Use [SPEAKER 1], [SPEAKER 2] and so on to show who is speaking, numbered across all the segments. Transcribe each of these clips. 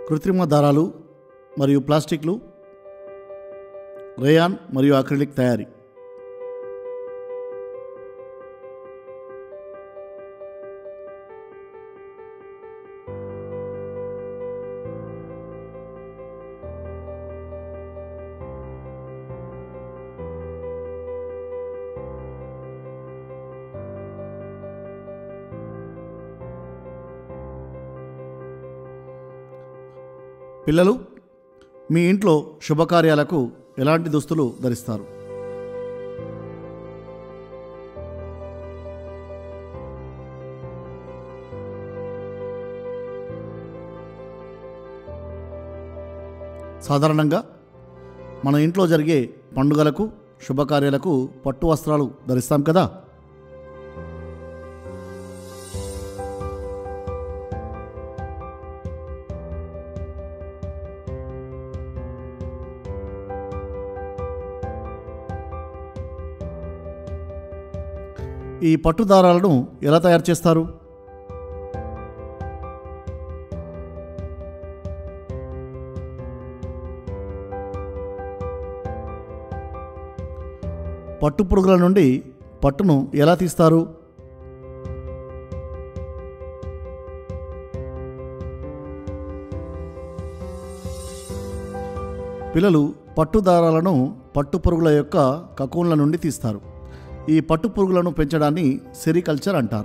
[SPEAKER 1] కృత్రిమ దారాలు మరియు ప్లాస్టిక్లు రేయాన్ మరియు అక్రిలిక్ తయారీ పిల్లలు మీ ఇంట్లో శుభకార్యాలకు ఎలాంటి దుస్తులు ధరిస్తారు సాధారణంగా మన ఇంట్లో జరిగే పండుగలకు శుభకార్యాలకు పట్టు వస్త్రాలు ధరిస్తాం కదా ఈ పట్టు దారాలను ఎలా తయారు చేస్తారు పట్టు పురుగుల నుండి పట్టును ఎలా తీస్తారు పిల్లలు పట్టు దారాలను పట్టు పురుగుల యొక్క కకూన్ల నుండి తీస్తారు ఈ పట్టు పురుగులను పెంచడాన్ని సెరికల్చర్ అంటారు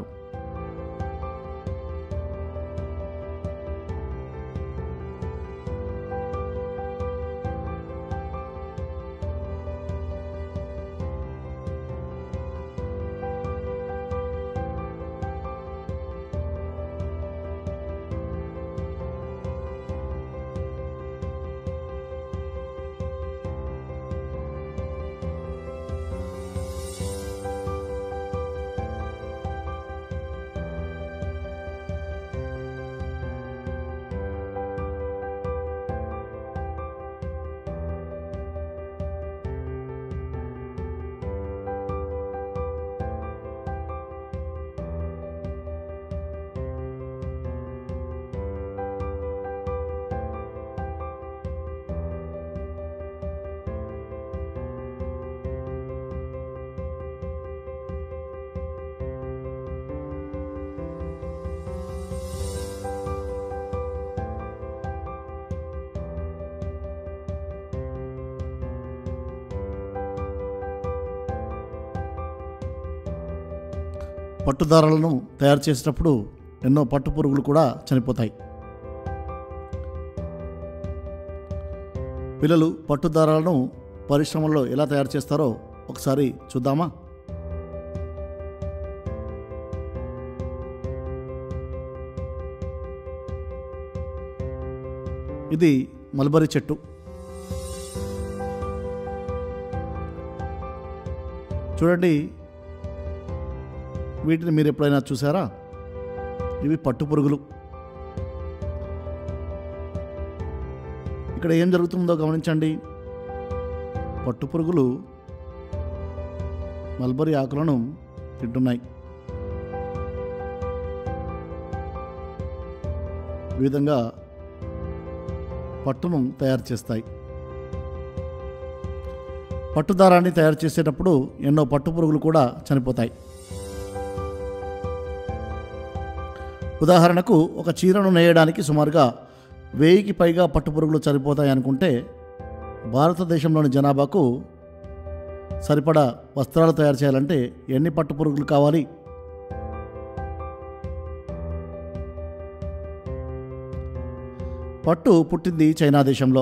[SPEAKER 1] పట్టు దారాలను తయారు చేసేటప్పుడు ఎన్నో పట్టు పురుగులు కూడా చనిపోతాయి పిల్లలు పట్టు దారాలను పరిశ్రమల్లో ఎలా తయారు చేస్తారో ఒకసారి చూద్దామా ఇది మల్బరీ చెట్టు చూడండి వీటిని మీరు ఎప్పుడైనా చూసారా ఇవి పట్టు పురుగులు ఇక్కడ ఏం జరుగుతుందో గమనించండి పట్టు పురుగులు మల్బరీ ఆకులను తింటున్నాయి ఈ విధంగా పట్టును తయారు చేస్తాయి పట్టు దారాన్ని తయారు చేసేటప్పుడు ఎన్నో పట్టు పురుగులు కూడా చనిపోతాయి ఉదాహరణకు ఒక చీరను నేయడానికి సుమారుగా వెయ్యికి పైగా పట్టుపురుగులు చనిపోతాయి అనుకుంటే భారతదేశంలోని జనాభాకు సరిపడా వస్త్రాలు తయారు చేయాలంటే ఎన్ని పట్టుపురుగులు కావాలి పట్టు పుట్టింది చైనా దేశంలో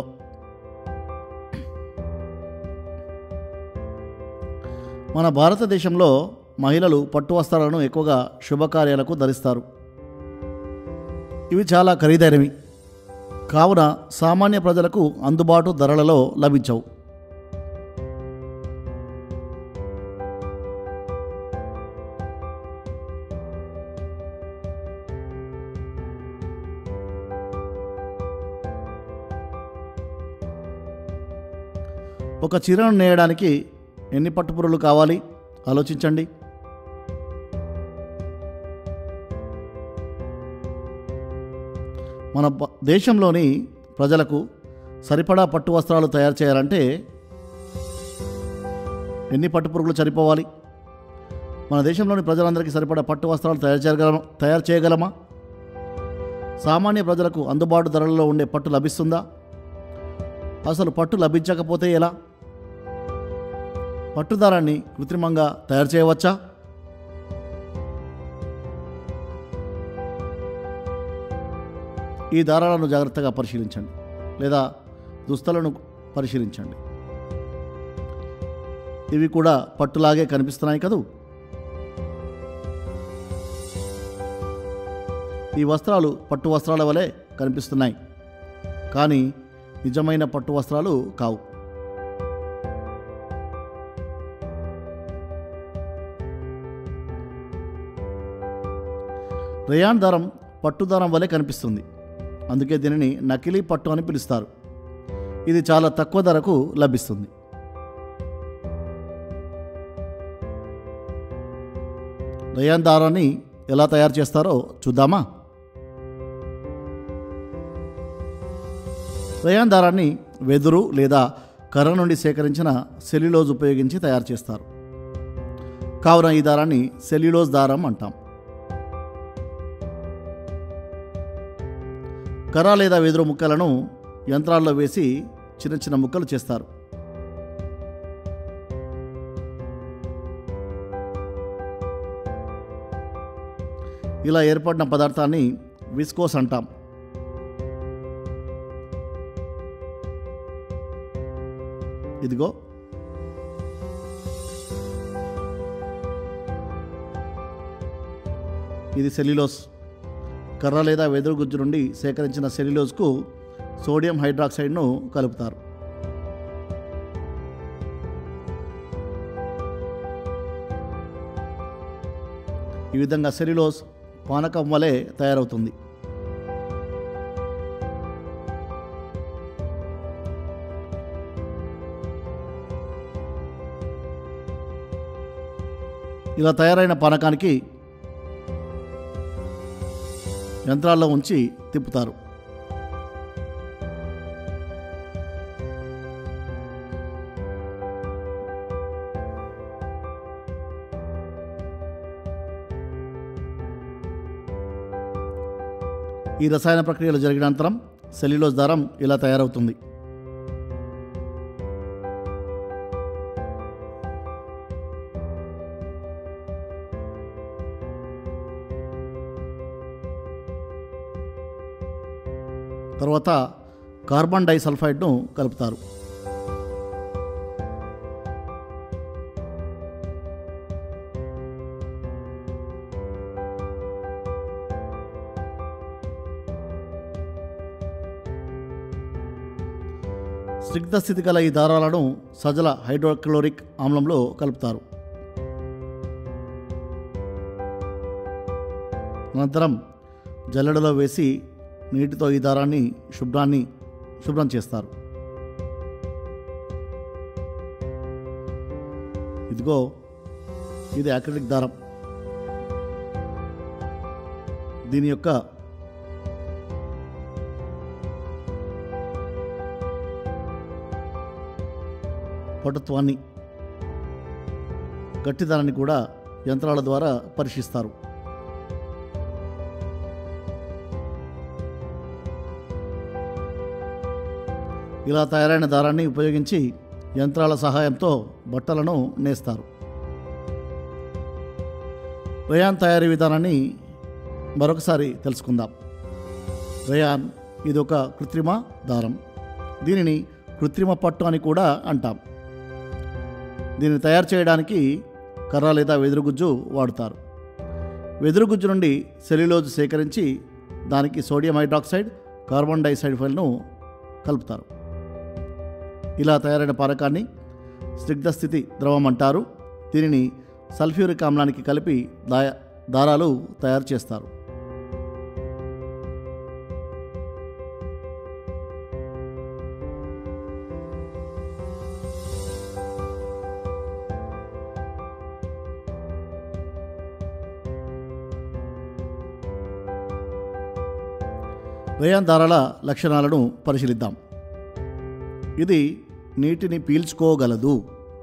[SPEAKER 1] మన భారతదేశంలో మహిళలు పట్టు వస్త్రాలను ఎక్కువగా శుభకార్యాలకు ధరిస్తారు ఇవి చాలా ఖరీదైనవి కావున సామాన్య ప్రజలకు అందుబాటు ధరలలో లభించవు ఒక చీరను నేయడానికి ఎన్ని పట్టుపురులు కావాలి ఆలోచించండి మన బ- దేశంలోని ప్రజలకు సరిపడా పట్టు వస్త్రాలు తయారు చేయాలంటే ఎన్ని పట్టు పురుగులు చనిపోవాలి మన దేశంలోని ప్రజలందరికీ సరిపడా పట్టు వస్త్రాలు తయారు చేయగలమా తయారు చేయగలమా సామాన్య ప్రజలకు అందుబాటు ధరలలో ఉండే పట్టు లభిస్తుందా అసలు పట్టు లభించకపోతే ఎలా పట్టు దారాన్ని కృత్రిమంగా తయారు చేయవచ్చా ఈ దారాలను జాగ్రత్తగా పరిశీలించండి లేదా దుస్తులను పరిశీలించండి ఇవి కూడా పట్టులాగే కనిపిస్తున్నాయి కదూ ఈ వస్త్రాలు పట్టు వస్త్రాల వలె కనిపిస్తున్నాయి కానీ నిజమైన పట్టు వస్త్రాలు కావు రేయాన్ దారం పట్టు దారం వలె కనిపిస్తుంది అందుకే దీనిని నకిలీ పట్టు అని పిలుస్తారు ఇది చాలా తక్కువ ధరకు లభిస్తుంది రేయాన్ దారాన్ని ఎలా తయారు చేస్తారో చూద్దామా రేయాన్ దారాన్ని వెదురు లేదా కర్ర నుండి సేకరించిన సెల్యులోజ్ ఉపయోగించి తయారు చేస్తారు కావున ఈ దారాన్ని సెల్యులోజ్ దారం అంటాం కర్ర లేదా వెదురు ముక్కలను యంత్రాల్లో వేసి చిన్న చిన్న ముక్కలు చేస్తారు ఇలా ఏర్పడిన పదార్థాన్ని విస్కోస్ అంటాం ఇదిగో ఇది సెల్యులోస్ కర్ర లేదా వెదురు గుజ్జు నుండి సేకరించిన సెల్యులోజ్కు సోడియం హైడ్రాక్సైడ్ను కలుపుతారు ఈ విధంగా సెల్యులోస్ పానకం వలె తయారవుతుంది ఇలా తయారైన పానకానికి యంత్రాల్లో ఉంచి తిప్పుతారు ఈ రసాయన ప్రక్రియలు జరిగిన అనంతరం సెల్యులోజ్ దారం ఇలా తయారవుతుంది తర్వాత కార్బన్ డైసల్ఫైడ్ను కలుపుతారు స్నిగ్ధ స్థితి గల ఈ దారాలను సజల హైడ్రోక్లోరిక్ ఆమ్లంలో కలుపుతారు అనంతరం జల్లెడలో వేసి నీటితో ఈ దారాన్ని శుభ్రాన్ని శుభ్రం చేస్తారు ఇదిగో ఇది అక్రిలిక్ దారం దీని యొక్క పటుత్వాన్ని గట్టిదనాన్ని కూడా యంత్రాల ద్వారా పరీక్షిస్తారు ఇలా తయారైన దారాన్ని ఉపయోగించి యంత్రాల సహాయంతో బట్టలను నేస్తారు రేయాన్ తయారీ విధానాన్ని మరొకసారి తెలుసుకుందాం రేయాన్ ఇది ఒక కృత్రిమ దారం దీనిని కృత్రిమ పట్టు అని కూడా అంటాం దీన్ని తయారు చేయడానికి కర్ర లేదా వెదురుగుజ్జు వాడుతారు వెదురుగుజ్జు నుండి సెల్యులోజ్ సేకరించి దానికి సోడియం హైడ్రాక్సైడ్ కార్బన్ డైసైడ్ఫైల్ను కలుపుతారు ఇలా తయారైన పానకాన్ని స్నిగ్ధ స్థితి ద్రవం అంటారు దీనిని సల్ఫ్యూరిక్ ఆమ్లానికి కలిపి దా దారాలు తయారు చేస్తారు రేయాన్ దారాల లక్షణాలను పరిశీలిద్దాం ఇది నీటిని పీల్చుకోగలదు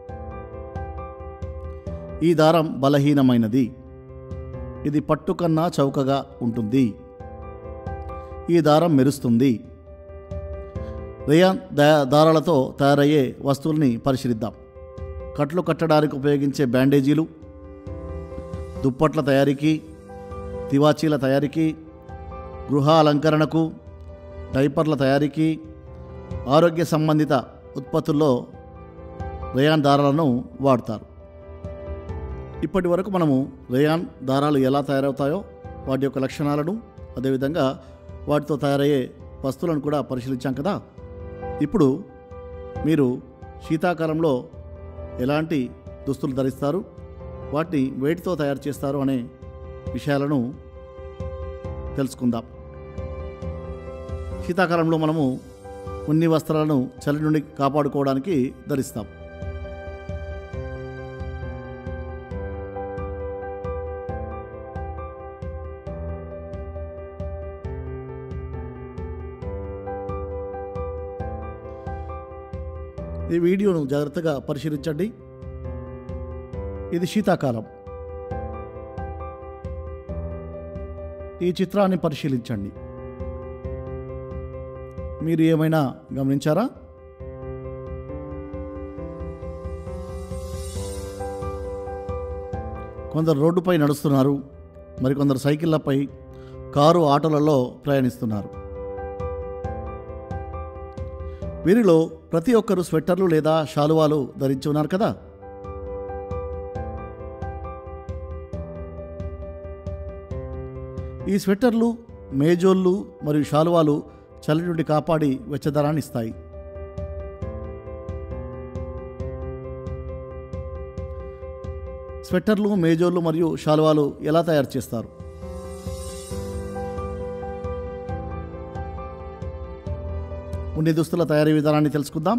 [SPEAKER 1] ఈ దారం బలహీనమైనది ఇది పట్టు కన్నా చౌకగా ఉంటుంది ఈ దారం మెరుస్తుంది రేయాన్ దా- దారాలతో తయారయ్యే వస్తువుల్ని పరిశీలిద్దాం కట్లు కట్టడానికి ఉపయోగించే బ్యాండేజీలు దుప్పట్ల తయారీకి తివాచీల తయారీకి గృహ అలంకరణకు డైపర్ల తయారీకి ఆరోగ్య సంబంధిత ఉత్పత్తుల్లో రేయాన్ దారాలను వాడతారు ఇప్పటి వరకు మనము రేయాన్ దారాలు ఎలా తయారవుతాయో వాటి యొక్క లక్షణాలను అదేవిధంగా వాటితో తయారయ్యే వస్తువులను కూడా పరిశీలించాం కదా ఇప్పుడు మీరు శీతాకాలంలో ఎలాంటి దుస్తులు ధరిస్తారు వాటిని వేటితో తయారు చేస్తారు అనే విషయాలను తెలుసుకుందాం శీతాకాలంలో మనము ఉన్ని వస్త్రాలను చలి నుండి కాపాడుకోవడానికి ధరిస్తాం ఈ వీడియోను జాగ్రత్తగా పరిశీలించండి ఇది శీతాకాలం ఈ చిత్రాన్ని పరిశీలించండి మీరు ఏమైనా గమనించారా కొందరు రోడ్డుపై నడుస్తున్నారు మరికొందరు సైకిళ్లపై కారు ఆటోలలో ప్రయాణిస్తున్నారు వీరిలో ప్రతి ఒక్కరు స్వెట్టర్లు లేదా శాలువాలు ధరించి ఉన్నారు కదా ఈ స్వెట్టర్లు మేజోళ్ళు మరియు శాలువాలు చలి నుండి కాపాడి వెచ్చదనాన్ని ఇస్తాయి స్వెట్టర్లు మేజోళ్ళు మరియు శాలువాలు ఎలా తయారు చేస్తారు ఉన్ని దుస్తుల తయారీ విధానాన్ని తెలుసుకుందాం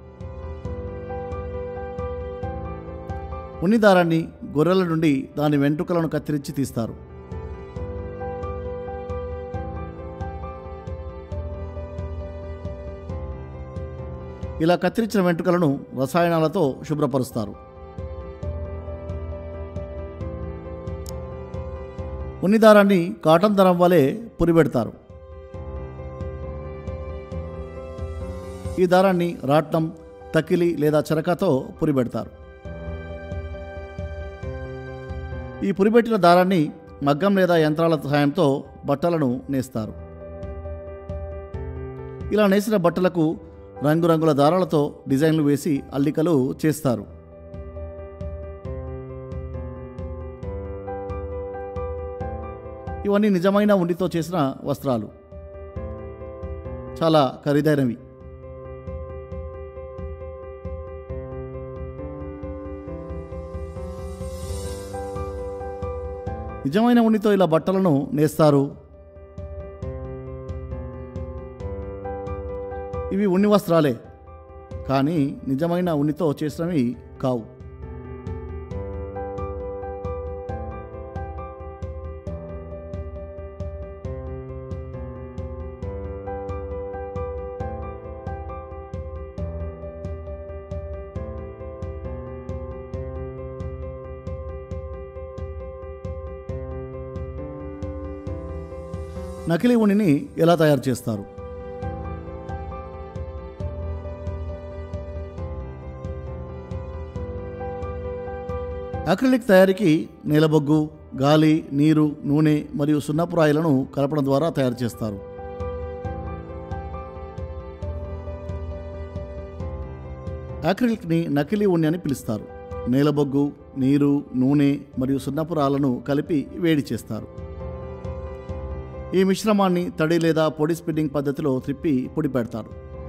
[SPEAKER 1] ఉన్ని దారాన్ని గొర్రెల నుండి దాని వెంట్రుకలను కత్తిరించి తీస్తారు ఇలా కత్తిరించిన వెంట్రుకలను రసాయనాలతో శుభ్రపరుస్తారు ఉన్ని దారాన్ని కాటన్ దారం వలె పురిబెడతారు ఈ దారాన్ని రాట్నం తకిలి లేదా చెరకతో పురిబెడతారు ఈ పురిబెట్టిన దారాన్ని మగ్గం లేదా యంత్రాల సహాయంతో బట్టలను నేస్తారు ఇలా నేసిన బట్టలకు రంగురంగుల దారాలతో డిజైన్లు వేసి అల్లికలు చేస్తారు ఇవన్నీ నిజమైన ఉండితో చేసిన వస్త్రాలు చాలా ఖరీదైనవి నిజమైన ఉన్నితో ఇలా బట్టలను నేస్తారు ఇవి ఉన్ని వస్త్రాలే కానీ నిజమైన ఉన్నితో చేసినవి కావు నకిలీ ఉనిని ఎలా తయారు చేస్తారు అక్రిలిక్ తయారీకి నీలబొగ్గు గాలి నీరు నూనె మరియు సున్నపు రాయిలను కలపడం ద్వారా తయారు చేస్తారు అక్రిలిక్ని నకిలీ ఉన్ని అని పిలుస్తారు నీలబొగ్గు నీరు నూనె మరియు సున్నపు రాళ్లను కలిపి వేడి చేస్తారు ఈ మిశ్రమాన్ని తడి లేదా పొడి స్పిన్నింగ్ పద్ధతిలో త్రిప్పి పొడి పెడతారు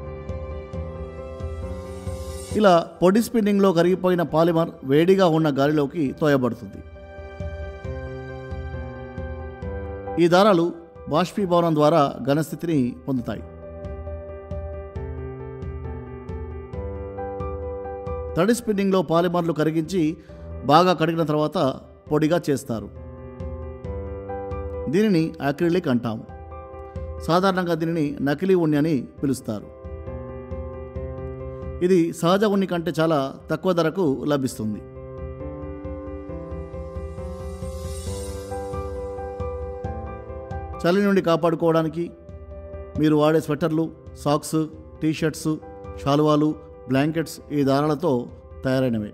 [SPEAKER 1] ఇలా పొడి స్పిన్నింగ్లో కరిగిపోయిన పాలిమర్ వేడిగా ఉన్న గాలిలోకి తోయబడుతుంది ఈ దారాలు బాష్పీభవనం ద్వారా ఘనస్థితిని పొందుతాయి తడి స్పిన్నింగ్లో పాలిమర్లు కరిగించి బాగా కడిగిన తర్వాత పొడిగా చేస్తారు దీనిని అక్రిలిక్ అంటాము సాధారణంగా దీనిని నకిలీ ఉన్ని అని పిలుస్తారు ఇది సహజ ఉన్ని కంటే చాలా తక్కువ ధరకు లభిస్తుంది చలి నుండి కాపాడుకోవడానికి మీరు వాడే స్వెటర్లు సాక్స్ టీషర్ట్స్ శాలువాలు బ్లాంకెట్స్ ఈ దారాలతో తయారైనవే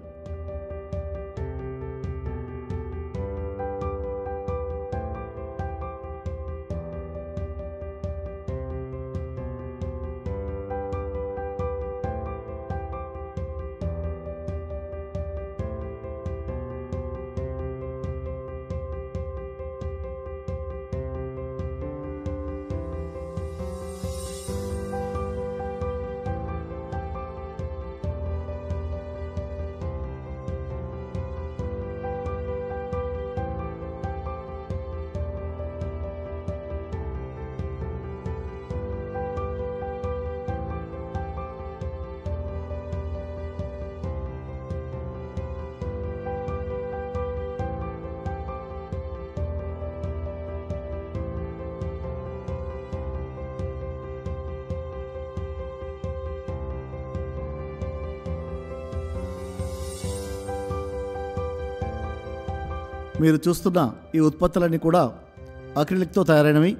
[SPEAKER 1] మీరు చూస్తున్న ఈ ఉత్పత్తులన్నీ కూడా అక్రిలిక్తో తయారైనవి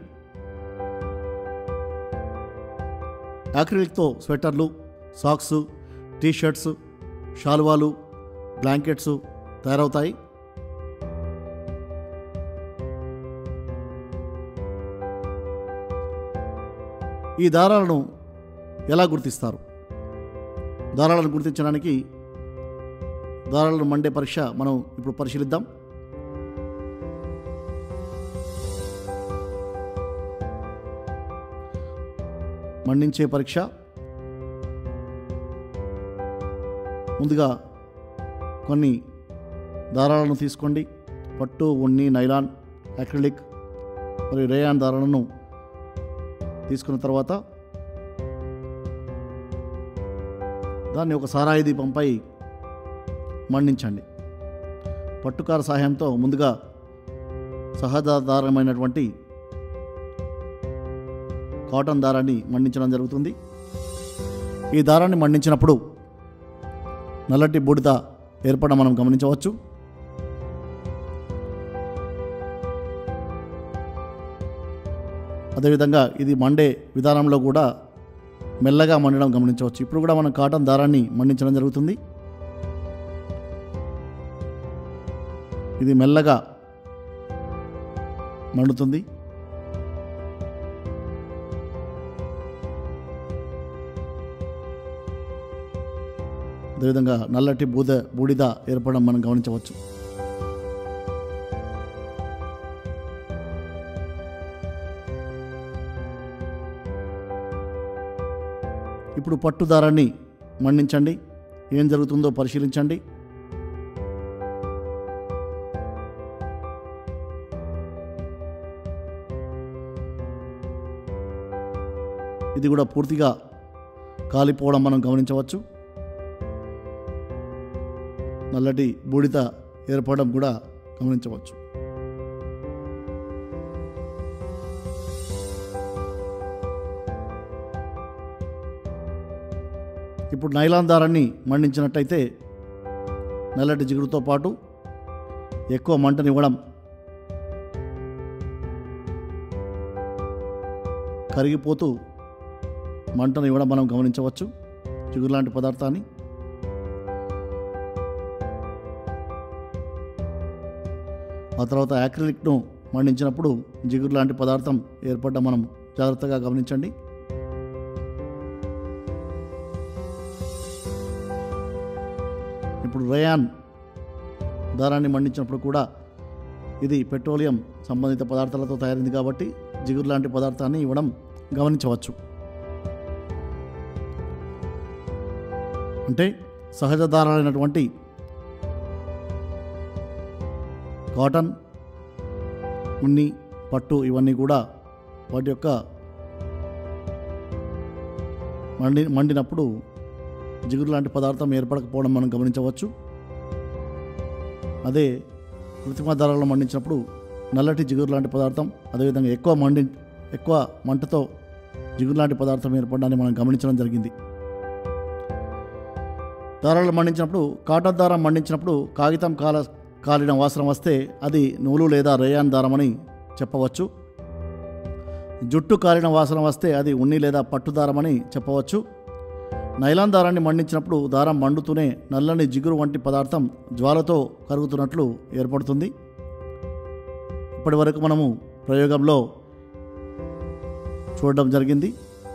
[SPEAKER 1] అక్రిలిక్తో స్వెటర్లు సాక్స్ టీషర్ట్స్ షాల్వాలు బ్లాంకెట్స్ తయారవుతాయి ఈ దారాలను ఎలా గుర్తిస్తారు దారాలను గుర్తించడానికి దారాలను మండే పరీక్ష మనం ఇప్పుడు పరిశీలిద్దాం మండించే పరీక్ష ముందుగా కొన్ని దారాలను తీసుకోండి పట్టు ఉన్ని నైలాన్ అక్రిలిక్ మరియు రేయాన్ దారాలను తీసుకున్న తర్వాత దాన్ని ఒక సారాయి దీపంపై మండించండి పట్టుకార సహాయంతో ముందుగా సహజాధారమైనటువంటి కాటన్ దారాన్ని మండించడం జరుగుతుంది ఈ దారాన్ని మండించినప్పుడు నల్లటి బూడిద ఏర్పడడం మనం గమనించవచ్చు అదేవిధంగా ఇది మండే విధానంలో కూడా మెల్లగా మండడం గమనించవచ్చు ఇప్పుడు కూడా మనం కాటన్ దారాన్ని మండించడం జరుగుతుంది ఇది మెల్లగా మండుతుంది అదేవిధంగా నల్లటి బూద బూడిద ఏర్పడడం మనం గమనించవచ్చు ఇప్పుడు పట్టు దారాన్ని మండించండి ఏం జరుగుతుందో పరిశీలించండి ఇది కూడా పూర్తిగా కాలిపోవడం మనం గమనించవచ్చు నల్లటి బూడిద ఏర్పడడం కూడా గమనించవచ్చు ఇప్పుడు నైలాన్ దారాన్ని మండించినట్టయితే నల్లటి జిగురుతో పాటు ఎక్కువ మంటనివ్వడం కరిగిపోతూ మంటను ఇవ్వడం మనం గమనించవచ్చు జిగురు లాంటి పదార్థాన్ని ఆ తర్వాత యాక్రిలిక్ను మండించినప్పుడు జిగురు లాంటి పదార్థం ఏర్పడడం మనం జాగ్రత్తగా గమనించండి ఇప్పుడు రేయాన్ దారాన్ని మండించినప్పుడు కూడా ఇది పెట్రోలియం సంబంధిత పదార్థాలతో తయారైంది కాబట్టి జిగురు లాంటి పదార్థాన్ని ఇవ్వడం గమనించవచ్చు అంటే సహజ దారాలైనటువంటి కాటన్ ఉన్ని పట్టు ఇవన్నీ కూడా వాటి యొక్క మండి మండినప్పుడు జిగురు లాంటి పదార్థం ఏర్పడకపోవడం మనం గమనించవచ్చు అదే కృత్రిమ దారాలను మండించినప్పుడు నల్లటి జిగురు లాంటి పదార్థం అదేవిధంగా ఎక్కువ మండి ఎక్కువ మంటతో జిగురు లాంటి పదార్థం ఏర్పడడాన్ని మనం గమనించడం జరిగింది దారాలు మండించినప్పుడు కాటన్ దారం మండించినప్పుడు కాగితం కాల కాలిన వాసన వస్తే అది నూలు లేదా రేయాన్ దారమని చెప్పవచ్చు జుట్టు కాలిన వాసన వస్తే అది ఉన్ని లేదా పట్టు దారమని చెప్పవచ్చు నైలాన్ దారాన్ని మండించినప్పుడు దారం మండుతూనే నల్లని జిగురు వంటి పదార్థం జ్వాలతో కరుగుతున్నట్లు ఏర్పడుతుంది ఇప్పటి వరకు మనము ప్రయోగంలో చూడడం జరిగింది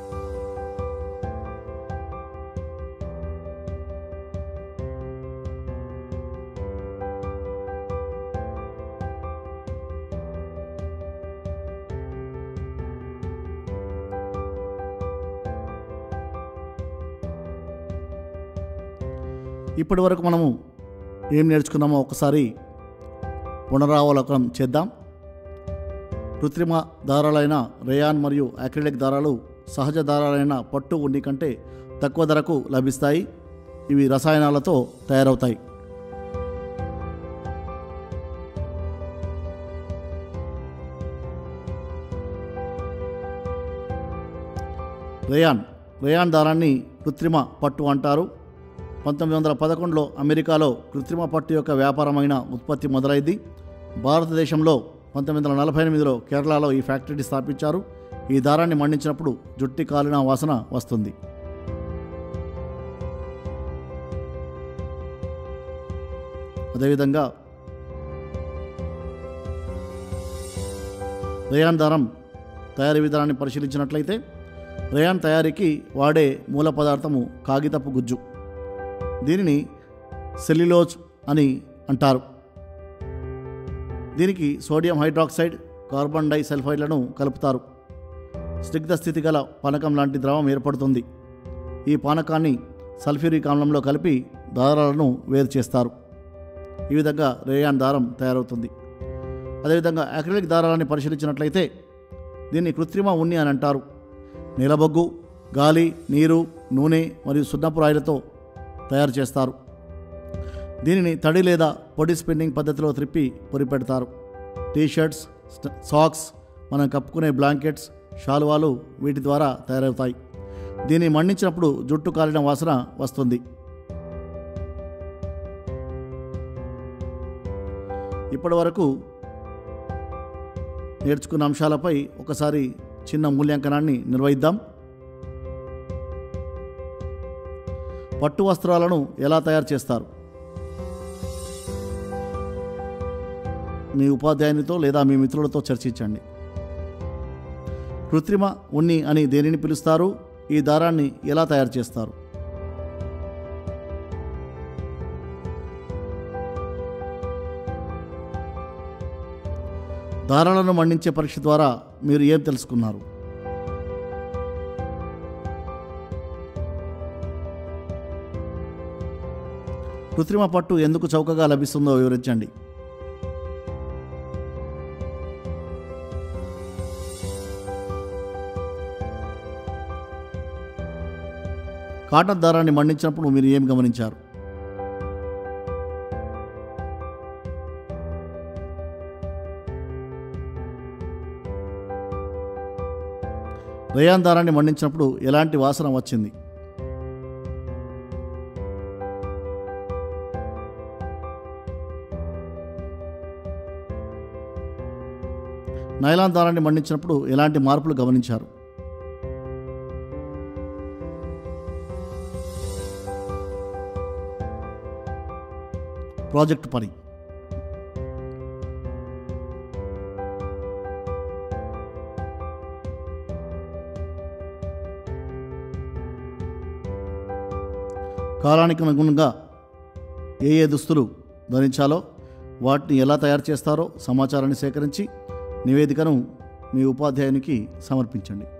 [SPEAKER 1] ఇప్పటి వరకు మనము ఏం నేర్చుకున్నామో ఒకసారి పునరావలోకనం చేద్దాం కృత్రిమ దారాలైన రేయాన్ మరియు అక్రిలిక్ దారాలు సహజ దారాలైన పట్టు ఉన్ని కంటే తక్కువ ధరకు లభిస్తాయి ఇవి రసాయనాలతో తయారవుతాయి రేయాన్ రేయాన్ దారాన్ని కృత్రిమ పట్టు అంటారు పంతొమ్మిది వందల పదకొండులో అమెరికాలో కృత్రిమ పట్టు యొక్క వ్యాపారమైన ఉత్పత్తి మొదలైంది భారతదేశంలో పంతొమ్మిది వందల నలభై ఎనిమిదిలో కేరళలో ఈ ఫ్యాక్టరీని స్థాపించారు ఈ దారాన్ని మండించినప్పుడు జుట్టి కాలిన వాసన వస్తుంది అదేవిధంగా రేయాన్ దారం తయారీ విధానాన్ని పరిశీలించినట్లయితే రేయాన్ తయారీకి వాడే మూల పదార్థము కాగితపు గుజ్జు దీనిని సెల్యులోజ్ అని అంటారు దీనికి సోడియం హైడ్రాక్సైడ్ కార్బన్ డై సల్ఫైడ్లను కలుపుతారు స్నిగ్ధ స్థితి గల పానకం లాంటి ద్రవం ఏర్పడుతుంది ఈ పానకాన్ని సల్ఫ్యూరిక్ ఆమ్లంలో కలిపి దారాలను వేరు చేస్తారు ఈ విధంగా రేయాన్ దారం తయారవుతుంది అదేవిధంగా అక్రిలిక్ దారాలని పరిశీలించినట్లయితే దీన్ని కృత్రిమ ఉన్ని అని అంటారు నీలబొగ్గు గాలి నీరు నూనె మరియు సున్నపు రాయిలతో తయారు చేస్తారు దీనిని తడి లేదా పొడి స్పిన్నింగ్ పద్ధతిలో త్రిప్పి పొరిపెడతారు టీషర్ట్స్ స్ట్- సాక్స్ మనం కప్పుకునే బ్లాంకెట్స్ శాలువాలు వీటి ద్వారా తయారవుతాయి దీన్ని మండించినప్పుడు జుట్టు కాలిన వాసన వస్తుంది ఇప్పటి వరకు నేర్చుకున్న అంశాలపై ఒకసారి చిన్న మూల్యాంకనాన్ని నిర్వహిద్దాం పట్టు వస్త్రాలను ఎలా తయారు చేస్తారు మీ ఉపాధ్యాయునితో లేదా మీ మిత్రులతో చర్చించండి కృత్రిమ ఉన్ని అని దేనిని పిలుస్తారు ఈ దారాన్ని ఎలా తయారు చేస్తారు దారాలను మండించే పరీక్ష ద్వారా మీరు ఏం తెలుసుకున్నారు కృత్రిమ పట్టు ఎందుకు చౌకగా లభిస్తుందో వివరించండి కాటన్ దారాన్ని మండించినప్పుడు మీరు ఏం గమనించారు రేయాన్ దారాన్ని మండించినప్పుడు ఎలాంటి వాసన వచ్చింది నైలాన్ దారాన్ని మండించినప్పుడు ఎలాంటి మార్పులు గమనించారు ప్రాజెక్ట్ పని కాలానికి అనుగుణంగా ఏ ఏ దుస్తులు ధరించాలో వాటిని ఎలా తయారు చేస్తారో సమాచారాన్ని సేకరించి నివేదికను మీ ఉపాధ్యాయునికి సమర్పించండి